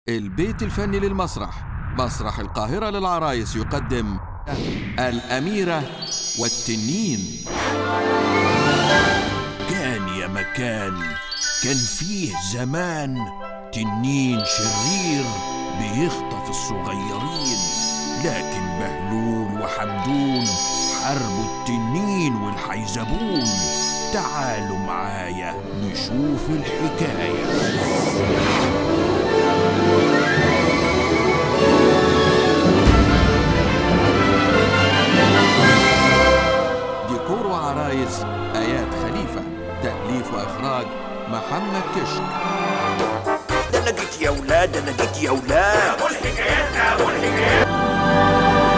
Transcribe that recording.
البيت الفني للمسرح مسرح القاهرة للعرايس يقدم الأميرة والتنين كان يا مكان كان فيه زمان تنين شرير بيخطف الصغيرين لكن بهلول وحمدون حاربوا التنين والحيزبون تعالوا معايا نشوف الحكايه ديكور وعرايس آيات خليفة تأليف وإخراج محمد كشك ده انا جيت يا ولاد انا جيت يا ولاد